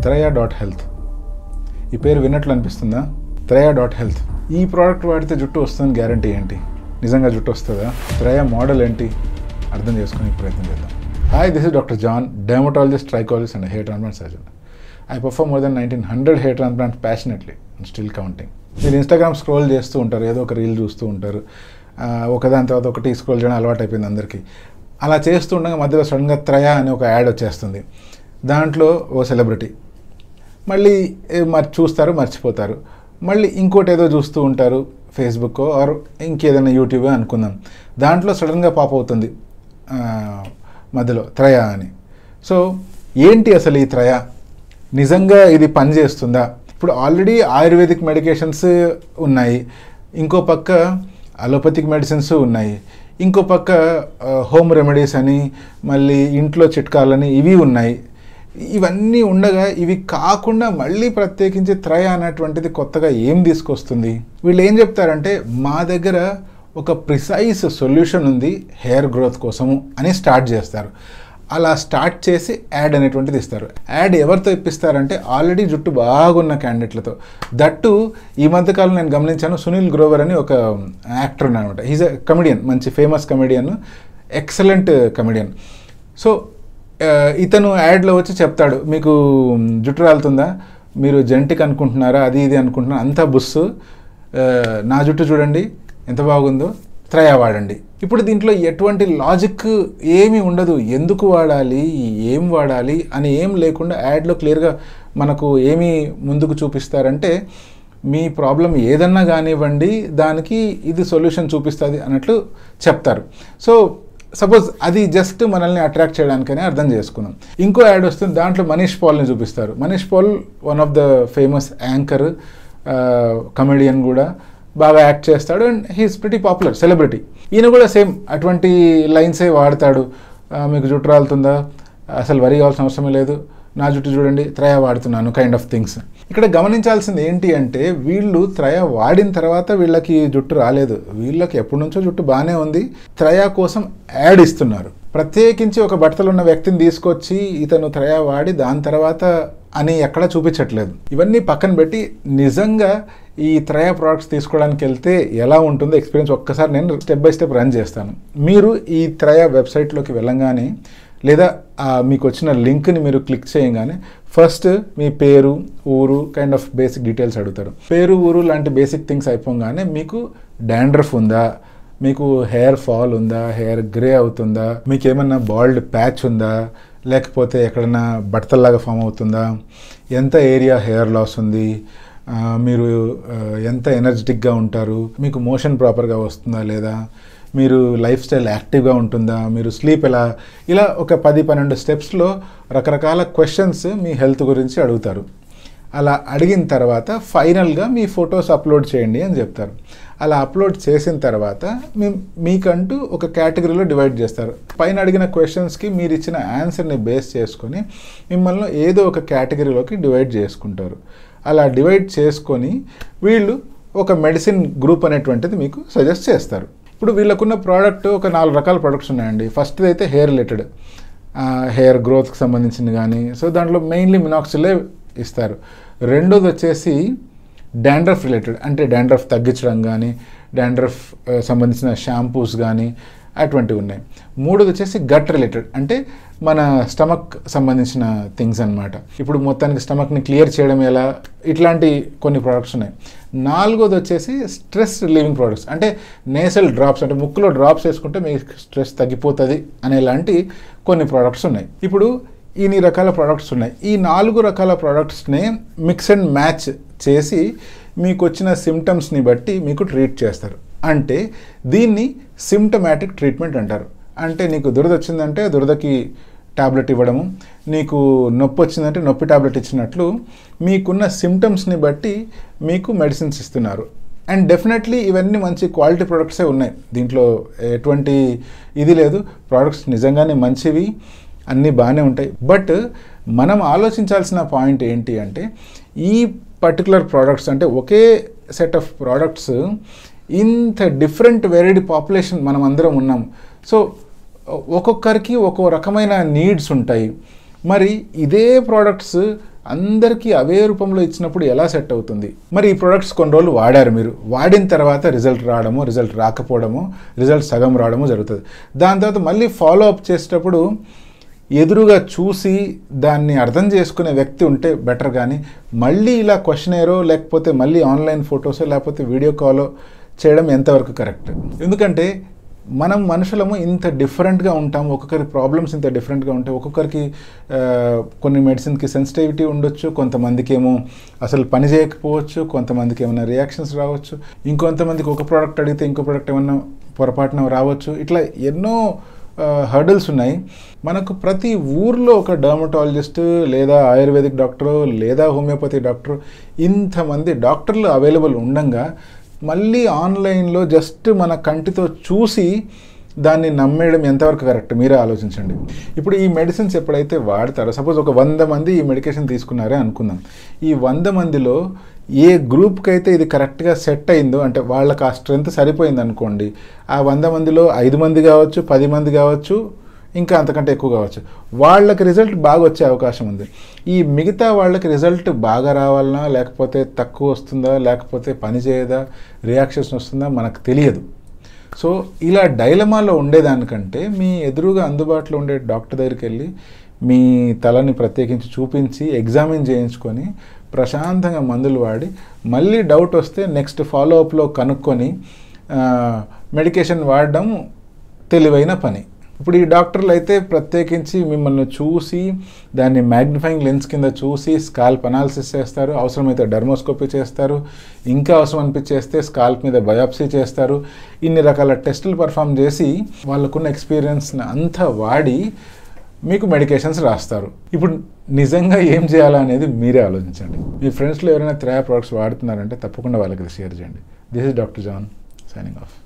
త్రయ dot health ఈ పేరు విన్నట్లు అనిపిస్తుందా త్రయ డాట్ హెల్త్ ఈ ప్రోడక్ట్ వాడితే జుట్టు వస్తుందని గ్యారంటీ ఏంటి నిజంగా జుట్టు వస్తుందా త్రయ మోడల్ ఏంటి అర్థం చేసుకునే ప్రయత్నం చేద్దాం hi this is doctor John dermatologist trichologist and hair transplant surgeon I perform more than nineteen hundred hair transplant passionately and still counting మీరు ఇన్స్టాగ్రామ్ స్క్రోల్ చేస్తూ ఉంటారు ఏదో ఒక రీల్ చూస్తూ ఉంటారు ఆ, ఒకదాని తర్వాత ఒకటి స్క్రోల్ చేయడం అలవాటు అయిపోయింది అందరికీ అలా చేస్తూ ఉండగా మధ్యలో సడన్గా త్రయ అని ఒక యాడ్ వచ్చేస్తుంది దాంట్లో ఓ సెలబ్రిటీ మళ్ళీ ఏ మరి చూస్తారు మర్చిపోతారు మళ్ళీ ఇంకోటి ఏదో చూస్తూ ఉంటారు ఫేస్బుక్ ఆర్ ఇంకేదైనా యూట్యూబ్ అనుకుందాం దాంట్లో సడన్గా పాప్ అవుతుంది ఆ, మధ్యలో త్రయ అని సో ఏంటి అసలు ఈ త్రయ నిజంగా ఇది పనిచేస్తుందా ఇప్పుడు ఆల్రెడీ ఆయుర్వేదిక్ మెడికేషన్స్ ఉన్నాయి ఇంకో పక్క అలోపతిక్ మెడిసిన్స్ ఉన్నాయి ఇంకో పక్క హోమ్ రెమెడీస్ అని మళ్ళీ ఇంట్లో చిట్కాలని ఇవి ఉన్నాయి ఇవన్నీ ఉండగా ఇవి కాకుండా మళ్ళీ ప్రత్యేకించి త్రయ అనేటువంటిది కొత్తగా ఏం తీసుకొస్తుంది వీళ్ళు ఏం చెప్తారంటే మా దగ్గర ఒక ప్రిసైజ్ సొల్యూషన్ ఉంది హెయిర్ గ్రోత్ కోసము అని స్టార్ట్ చేస్తారు అలా స్టార్ట్ చేసి యాడ్ అనేటువంటిది ఇస్తారు యాడ్ ఎవరితో ఇప్పిస్తారంటే ఆల్రెడీ జుట్టు బాగున్న క్యాండిడేట్లతో దట్టు ఈ మధ్యకాలం నేను గమనించాను సునీల్ గ్రోవర్ అని ఒక యాక్టర్ అనమాట ఈజ్ ఎ కమెడియన్ మంచి famous comedian excellent comedian so ఆ, ఇతను యాడ్లో వచ్చి చెప్తాడు మీకు జుట్టు రాలుతుందా మీరు జెంటిక్ అనుకుంటున్నారా అది ఇది అనుకుంటున్నారా అంతా బుస్సు ఆ, నా జుట్టు చూడండి ఎంత బాగుందో త్రయ వాడండి ఇప్పుడు దీంట్లో ఎటువంటి లాజిక్ ఏమీ ఉండదు ఎందుకు వాడాలి ఏం వాడాలి అని ఏం లేకుండా యాడ్లో క్లియర్గా మనకు ఏమి ముందుకు చూపిస్తారంటే మీ ప్రాబ్లం ఏదన్నా కానివ్వండి దానికి ఇది సొల్యూషన్ చూపిస్తుంది అన్నట్లు చెప్తారు సో సపోజ్ అది జస్ట్ మనల్ని అట్రాక్ట్ చేయడానికనే అర్థం చేసుకున్నాం ఇంకో యాడ్ వస్తుంది దాంట్లో మనీష్ పాల్ని చూపిస్తారు Manish Paul one of the famous anchor comedian కూడా బాగా యాక్ట్ చేస్తాడు and he's pretty popular celebrity ఈయన కూడా సేమ్ అటువంటి లైన్సే వాడతాడు ఆ, మీకు జుట్టు రాలుతుందా అసలు వరి కావాల్సిన అవసరమే లేదు నా జుట్టు చూడండి త్రయ వాడుతున్నాను కైండ్ ఆఫ్ థింగ్స్ ఇక్కడ గమనించాల్సింది ఏంటి అంటే వీళ్ళు త్రయ వాడిన తర్వాత వీళ్ళకి జుట్టు రాలేదు వీళ్ళకి ఎప్పటి నుంచో జుట్టు బాగానే ఉంది త్రయ కోసం యాడ్ ఇస్తున్నారు ప్రత్యేకించి ఒక బట్టలు ఉన్న వ్యక్తిని తీసుకొచ్చి ఇతను త్రయ వాడి దాని తర్వాత అని ఎక్కడా చూపించట్లేదు ఇవన్నీ పక్కన పెట్టి నిజంగా ఈ త్రయ ప్రోడక్ట్స్ తీసుకోవడానికి వెళ్తే ఎలా ఉంటుందో ఎక్స్పీరియన్స్ ఒక్కసారి నేను స్టెప్ బై స్టెప్ రన్ చేస్తాను మీరు ఈ త్రయ వెబ్సైట్లోకి వెళ్ళంగానే లేదా ఆ మీకు వచ్చిన లింక్ని మీరు క్లిక్ చేయగానే ఫస్ట్ మీ పేరు ఊరు కైండ్ ఆఫ్ బేసిక్ డీటెయిల్స్ అడుగుతారు పేరు ఊరు లాంటి బేసిక్ థింగ్స్ అయిపోగానే మీకు డాండ్రఫ్ ఉందా మీకు హెయిర్ ఫాల్ ఉందా హెయిర్ గ్రే అవుతుందా మీకు ఏమన్నా బాల్డ్ ప్యాచ్ ఉందా లేకపోతే ఎక్కడన్నా బట్టల్లాగా ఫామ్ అవుతుందా ఎంత ఏరియా హెయిర్ లాస్ ఉంది ఆ, మీరు ఆ, ఎంత ఎనర్జెటిక్గా ఉంటారు మీకు మోషన్ ప్రాపర్గా వస్తుందా లేదా మీరు లైఫ్ స్టైల్ యాక్టివ్గా ఉంటుందా మీరు స్లీప్ ఎలా ఇలా ఒక పది పన్నెండు స్టెప్స్లో రకరకాల క్వశ్చన్స్ మీ హెల్త్ గురించి అడుగుతారు అలా అడిగిన తర్వాత ఫైనల్గా మీ ఫొటోస్ అప్లోడ్ చేయండి అని చెప్తారు అలా అప్లోడ్ చేసిన తర్వాత మీ మీకంటూ ఒక కేటగిరీలో డివైడ్ చేస్తారు పైన అడిగిన క్వశ్చన్స్కి మీరు ఇచ్చిన ఆన్సర్ని బేస్ చేసుకొని మిమ్మల్ని ఏదో ఒక కేటగిరీలోకి డివైడ్ చేసుకుంటారు అలా డివైడ్ చేసుకొని వీళ్ళు ఒక మెడిసిన్ గ్రూప్ అనేటువంటిది మీకు సజెస్ట్ చేస్తారు ఇప్పుడు వీళ్ళకున్న ప్రోడక్ట్ ఒక నాలుగు రకాల ప్రొడక్ట్స్ ఉన్నాయండి ఫస్ట్ అయితే హెయిర్ రిలేటెడ్ హెయిర్ గ్రోత్కి సంబంధించింది కానీ సో దాంట్లో మెయిన్లీ మినాక్సిలే ఇస్తారు రెండోది వచ్చేసి డాండ్రఫ్ రిలేటెడ్ అంటే డాండ్రఫ్ తగ్గించడం కానీ డాండ్రఫ్ సంబంధించిన షాంపూస్ కానీ అటువంటివి ఉన్నాయి మూడోది వచ్చేసి గట్ రిలేటెడ్ అంటే మన స్టమక్ సంబంధించిన థింగ్స్ అన్నమాట ఇప్పుడు మొత్తానికి స్టమక్ని క్లియర్ చేయడం ఎలా ఇట్లాంటి కొన్ని ప్రోడక్ట్స్ ఉన్నాయి నాలుగోది వచ్చేసి స్ట్రెస్ రిలీవింగ్ ప్రోడక్ట్స్ అంటే నేసల్ డ్రాప్స్ అంటే ముక్కులో డ్రాప్స్ వేసుకుంటే మీకు స్ట్రెస్ తగ్గిపోతుంది అనేలాంటి కొన్ని ప్రోడక్ట్స్ ఉన్నాయి ఇప్పుడు ఇన్ని రకాల ప్రోడక్ట్స్ ఉన్నాయి ఈ నాలుగు రకాల ప్రోడక్ట్స్ని మిక్స్ అండ్ మ్యాచ్ చేసి మీకు వచ్చిన సిమ్టమ్స్ని బట్టి మీకు ట్రీట్ చేస్తారు అంటే దీన్ని సిమ్టమాటిక్ ట్రీట్మెంట్ అంటారు అంటే నీకు దురద వచ్చిందంటే దురదకి టాబ్లెట్ ఇవ్వడము నీకు నొప్పి వచ్చిందంటే నొప్పి టాబ్లెట్ ఇచ్చినట్లు మీకున్న సిమ్టమ్స్ని బట్టి మీకు మెడిసిన్స్ ఇస్తున్నారు అండ్ డెఫినెట్లీ ఇవన్నీ మంచి క్వాలిటీ ప్రొడక్ట్సే ఉన్నాయి దీంట్లో ఎటువంటి ఇది లేదు ప్రోడక్ట్స్ నిజంగానే మంచివి అన్నీ బాగానే ఉంటాయి బట్ మనం ఆలోచించాల్సిన పాయింట్ ఏంటి అంటే ఈ పర్టికులర్ ప్రోడక్ట్స్ అంటే ఒకే సెట్ ఆఫ్ ప్రోడక్ట్స్ ఇంత డిఫరెంట్ వెరైటీ పాపులేషన్ మనం అందరం ఉన్నాం సో ఒక్కొక్కరికి ఒక్కో రకమైన నీడ్స్ ఉంటాయి మరి ఇదే ప్రోడక్ట్స్ అందరికీ అవే రూపంలో ఇచ్చినప్పుడు ఎలా సెట్ అవుతుంది మరి ఈ ప్రొడక్ట్స్ కొన్ని రోజులు వాడారు మీరు వాడిన తర్వాత రిజల్ట్ రావడము రిజల్ట్ రాకపోవడము రిజల్ట్ సగం రావడము జరుగుతుంది దాని తర్వాత మళ్ళీ ఫాలో అప్ చేసేటప్పుడు ఎదురుగా చూసి దాన్ని అర్థం చేసుకునే వ్యక్తి ఉంటే బెటర్ కానీ మళ్ళీ ఇలా క్వశ్చనేరో లేకపోతే మళ్ళీ ఆన్లైన్ ఫొటోసో లేకపోతే వీడియో కాలో చేయడం ఎంతవరకు కరెక్ట్ ఎందుకంటే మనం మనుషులము ఇంత డిఫరెంట్గా ఉంటాం ఒక్కొక్కరి ప్రాబ్లమ్స్ ఇంత డిఫరెంట్గా ఉంటాయి ఒక్కొక్కరికి ఆ, కొన్ని మెడిసిన్కి సెన్సిటివిటీ ఉండొచ్చు కొంతమందికి ఏమో అసలు పని చేయకపోవచ్చు కొంతమందికి ఏమైనా రియాక్షన్స్ రావచ్చు ఇంకొంతమందికి ఒక ప్రోడక్ట్ అడిగితే ఇంకో ప్రోడక్ట్ ఏమన్నా పొరపాటున రావచ్చు ఇట్లా ఎన్నో హర్డల్స్ ఉన్నాయి మనకు ప్రతి ఊర్లో ఒక డర్మటాలజిస్ట్ లేదా ఆయుర్వేదిక్ డాక్టర్ లేదా హోమియోపతి డాక్టర్ ఇంతమంది డాక్టర్లు అవైలబుల్ ఉండంగా మళ్ళీ ఆన్లైన్లో జస్ట్ మన కంటితో చూసి దాన్ని నమ్మేయడం ఎంతవరకు కరెక్ట్ మీరే ఆలోచించండి ఇప్పుడు ఈ మెడిసిన్స్ ఎప్పుడైతే వాడతారో సపోజ్ ఒక వంద మంది ఈ మెడికేషన్ తీసుకున్నారే అనుకుందాం ఈ వంద మందిలో ఏ గ్రూప్కి అయితే ఇది కరెక్ట్గా సెట్ అయిందో అంటే వాళ్ళకి ఆ స్ట్రెంత్ సరిపోయింది అనుకోండి ఆ వంద మందిలో ఐదు మంది కావచ్చు పది మంది కావచ్చు ఇంకా అంతకంటే ఎక్కువ కావచ్చు వాళ్ళకి రిజల్ట్ బాగా వచ్చే అవకాశం ఉంది ఈ మిగతా వాళ్ళకి రిజల్ట్ బాగా రావాలనా లేకపోతే తక్కువ వస్తుందా లేకపోతే పని చేయదా రియాక్షన్స్ వస్తుందా మనకు తెలియదు సో ఇలా డైలమాలో ఉండేదానికంటే మీ ఎదురుగా అందుబాటులో ఉండే డాక్టర్ దగ్గరికి వెళ్ళి మీ తలని ప్రత్యేకించి చూపించి ఎగ్జామిన్ చేయించుకొని ప్రశాంతంగా మందులు వాడి మళ్ళీ డౌట్ వస్తే నెక్స్ట్ ఫాలో అప్లో కనుక్కొని మెడికేషన్ వాడడం తెలివైన పని ఇప్పుడు ఈ డాక్టర్లు అయితే ప్రత్యేకించి మిమ్మల్ని చూసి దాన్ని మ్యాగ్నిఫైయింగ్ లెన్స్ కింద చూసి స్కాల్ప్ అనాలిసిస్ చేస్తారు అవసరమైతే డర్మోస్కోపీ చేస్తారు ఇంకా అవసరం అనిపించేస్తే స్కాల్ప్ మీద బయాప్సీ చేస్తారు ఇన్ని రకాల టెస్టులు పర్ఫామ్ చేసి వాళ్ళకున్న ఎక్స్పీరియన్స్ని అంతా వాడి మీకు మెడికేషన్స్ రాస్తారు ఇప్పుడు నిజంగా ఏం చేయాలా అనేది మీరే ఆలోచించండి మీ ఫ్రెండ్స్లో ఎవరైనా త్రయా ప్రోడక్ట్స్ వాడుతున్నారంటే తప్పకుండా వాళ్ళకి షేర్ చేయండి this is doctor John signing of